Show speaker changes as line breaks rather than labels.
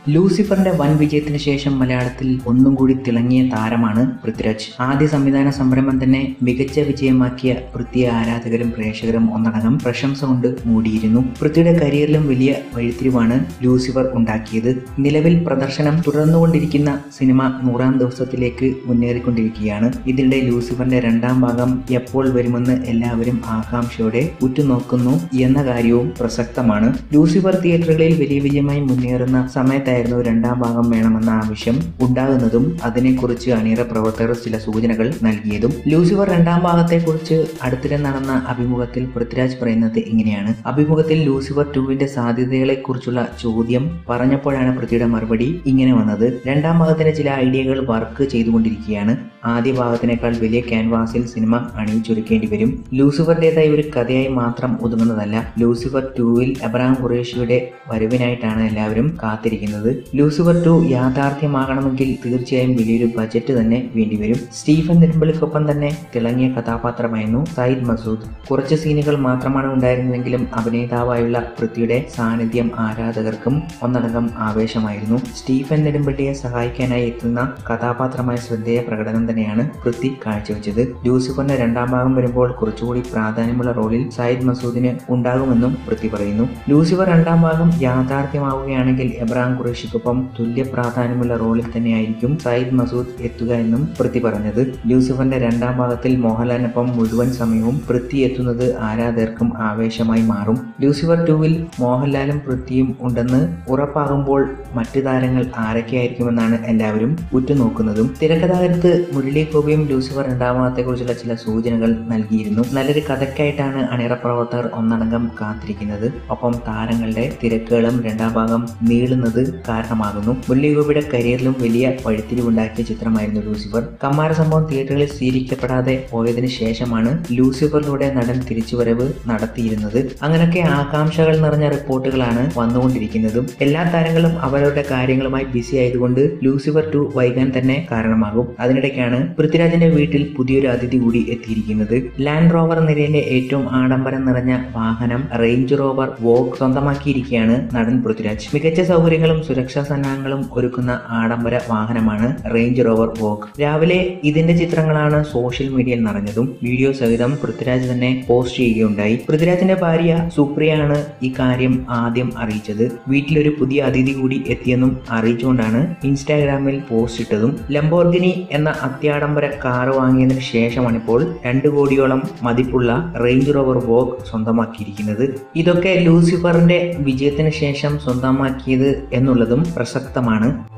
ലൂസിഫറിന്റെ വൻ വിജയത്തിന് ശേഷം മലയാളത്തിൽ ഒന്നും കൂടി തിളങ്ങിയ താരമാണ് പൃഥ്വിരാജ് ആദ്യ സംവിധാന സംരംഭം തന്നെ മികച്ച വിജയമാക്കിയ പൃഥ്വിയെ ആരാധകരും പ്രേക്ഷകരും ഒന്നടങ്കം പ്രശംസ കൊണ്ട് മൂടിയിരുന്നു പൃഥ്വിയുടെ കരിയറിലും വലിയ വഴിത്തിരിവാണ് ലൂസിഫർ ഉണ്ടാക്കിയത് നിലവിൽ പ്രദർശനം തുടർന്നുകൊണ്ടിരിക്കുന്ന സിനിമ നൂറാം ദിവസത്തിലേക്ക് മുന്നേറിക്കൊണ്ടിരിക്കുകയാണ് ഇതിനിടെ ലൂസിഫറിന്റെ രണ്ടാം ഭാഗം എപ്പോൾ വരുമെന്ന് എല്ലാവരും ആകാംക്ഷയോടെ ഉറ്റുനോക്കുന്നു എന്ന കാര്യവും പ്രസക്തമാണ് ലൂസിഫർ തിയേറ്ററുകളിൽ വലിയ വിജയമായി മുന്നേറുന്ന സമയത്തായിരുന്നു രണ്ടാം ഭാഗം വേണമെന്ന ആവശ്യം ഉണ്ടാകുന്നതും അതിനെക്കുറിച്ച് അണിയറ പ്രവർത്തകർ ചില സൂചനകൾ നൽകിയതും ലൂസിഫർ രണ്ടാം ഭാഗത്തെക്കുറിച്ച് അടുത്തിടെ നടന്ന അഭിമുഖത്തിൽ പൃഥ്വിരാജ് പറയുന്നത് ഇങ്ങനെയാണ് അഭിമുഖത്തിൽ ലൂസിഫർ ടുവിന്റെ സാധ്യതകളെ കുറിച്ചുള്ള ചോദ്യം പറഞ്ഞപ്പോഴാണ് പൃഥ്വിയുടെ മറുപടി ഇങ്ങനെ വന്നത് രണ്ടാം ഭാഗത്തിന് ചില ഐഡിയകൾ വർക്ക് ചെയ്തുകൊണ്ടിരിക്കുകയാണ് ആദ്യ ഭാഗത്തിനേക്കാൾ വലിയ ക്യാൻവാസിൽ സിനിമ അണിയിച്ചൊരുക്കേണ്ടി വരും ലൂസിഫറിൻ്റെതായ ഒരു കഥയായി മാത്രം ഒതുങ്ങുന്നതല്ല ലൂസിഫർ ടൂവിൽ എബ്രഹാം ഖുറേഷിയുടെ വരവിനായിട്ടാണ് എല്ലാവരും കാത്തിരിക്കുന്നത് ലൂസിഫർ ടു യാഥാർത്ഥ്യമാകണമെങ്കിൽ തീർച്ചയായും വലിയൊരു ബജറ്റ് തന്നെ വേണ്ടിവരും സ്റ്റീഫൻ നെടുമ്പലിക്കൊപ്പം തന്നെ തിളങ്ങിയ കഥാപാത്രമായിരുന്നു സയ്യിദ് മസൂദ് കുറച്ച് സീനുകൾ മാത്രമാണ് ഉണ്ടായിരുന്നതെങ്കിലും അഭിനേതാവായുള്ള പൃഥ്വിയുടെ സാന്നിധ്യം ആരാധകർക്കും ഒന്നടങ്കം ആവേശമായിരുന്നു സ്റ്റീഫൻ നെടുമ്പള്ളിയെ സഹായിക്കാനായി എത്തുന്ന കഥാപാത്രമായ ശ്രദ്ധേയ പ്രകടനം തന്നെയാണ് പൃഥ്വി കാഴ്ചവെച്ചത് ലൂസിഫറിന്റെ രണ്ടാം ഭാഗം വരുമ്പോൾ കുറച്ചുകൂടി പ്രാധാന്യമുള്ള റോളിൽ സയ്യിദ് മസൂദിന് ഉണ്ടാകുമെന്നും പൃഥ്വി പറയുന്നു ലൂസിഫർ രണ്ടാം ഭാഗം യാഥാർത്ഥ്യമാവുകയാണെങ്കിൽ എബ്രാഹിം ഖുറേഷിക്കൊപ്പം തുല്യ പ്രാധാന്യമുള്ള റോളിൽ തന്നെയായിരിക്കും സയ്യിദ് മസൂദ് എത്തുക എന്നും പൃഥ്വി പറഞ്ഞത് ലൂസിഫറിന്റെ രണ്ടാം ഭാഗത്തിൽ മോഹൻലാലിനൊപ്പം മുഴുവൻ സമയവും പൃഥ്വി എത്തുന്നത് ആരാധകർക്കും ആവേശമായി മാറും ലൂസിഫർ ടൂവിൽ മോഹൻലാലും പൃഥ്വിയും ഉണ്ടെന്ന് ഉറപ്പാകുമ്പോൾ മറ്റു താരങ്ങൾ ആരൊക്കെയായിരിക്കുമെന്നാണ് എല്ലാവരും ഉറ്റുനോക്കുന്നതും തിരക്കഥാകൃത്ത് മുരളി ഗോപിയും ലൂസിഫർ രണ്ടാം ഭാഗത്തെക്കുറിച്ചുള്ള ചില സൂചനകൾ നൽകിയിരുന്നു നല്ലൊരു കഥയ്ക്കായിട്ടാണ് അണിയറ പ്രവർത്തകർ ഒന്നടങ്കം കാത്തിരിക്കുന്നത് ഒപ്പം താരങ്ങളുടെ തിരക്കുകളും രണ്ടാം ഭാഗം നീളുന്നത് കാരണമാകുന്നു മുരളി ഗോപിയുടെ കരിയറിലും വലിയ വഴിത്തിരിവുണ്ടാക്കിയ ചിത്രമായിരുന്നു ലൂസിഫർ കമ്മാര സംഭവം തിയേറ്ററുകളിൽ സ്വീകരിക്കപ്പെടാതെ പോയതിനു ശേഷമാണ് ലൂസിഫറിലൂടെ നടൻ തിരിച്ചുവരവ് നടത്തിയിരുന്നത് അങ്ങനെയൊക്കെ ആകാംക്ഷകൾ നിറഞ്ഞ റിപ്പോർട്ടുകളാണ് വന്നുകൊണ്ടിരിക്കുന്നതും എല്ലാ താരങ്ങളും അവരവരുടെ കാര്യങ്ങളുമായി ബിസി ആയതുകൊണ്ട് ലൂസിഫർ ടു വൈകാൻ തന്നെ കാരണമാകും അതിനിടയ്ക്കാണ് പൃഥ്വിരാജിന്റെ വീട്ടിൽ പുതിയൊരു അതിഥി കൂടി എത്തിയിരിക്കുന്നത് ലാൻഡ് റോവർ നിരയിലെ ഏറ്റവും ആഡംബരം നിറഞ്ഞ വാഹനം റേഞ്ച് റോവർ വോക്ക് സ്വന്തമാക്കിയിരിക്കുകയാണ് നടൻ പൃഥ്വിരാജ് മികച്ച സൗകര്യങ്ങളും സുരക്ഷാ സന്നാഹങ്ങളും ഒരുക്കുന്ന ആഡംബര വാഹനമാണ് റേഞ്ച് റോവർ വോക്ക് രാവിലെ ഇതിന്റെ ചിത്രങ്ങളാണ് സോഷ്യൽ മീഡിയയിൽ നിറഞ്ഞതും വീഡിയോ സഹിതം പൃഥ്വിരാജ് തന്നെ പോസ്റ്റ് ചെയ്യുകയുണ്ടായി പൃഥ്വിരാജിന്റെ ഭാര്യ സുപ്രിയാണ് ഈ കാര്യം ആദ്യം അറിയിച്ചത് വീട്ടിലൊരു പുതിയ അതിഥി കൂടി എത്തിയെന്നും അറിയിച്ചുകൊണ്ടാണ് ഇൻസ്റ്റാഗ്രാമിൽ പോസ്റ്റ് ഇട്ടതും ലംബോർഗിനി എന്ന അത്യാഡംബര കാർ വാങ്ങിയതിനു ശേഷമാണിപ്പോൾ രണ്ടു കോടിയോളം മതിപ്പുള്ള റേഞ്ച് റോവർ വോക്ക് സ്വന്തമാക്കിയിരിക്കുന്നത് ഇതൊക്കെ ലൂസിഫറിന്റെ വിജയത്തിന് ശേഷം സ്വന്തമാക്കിയത് എന്നുള്ളതും പ്രസക്തമാണ്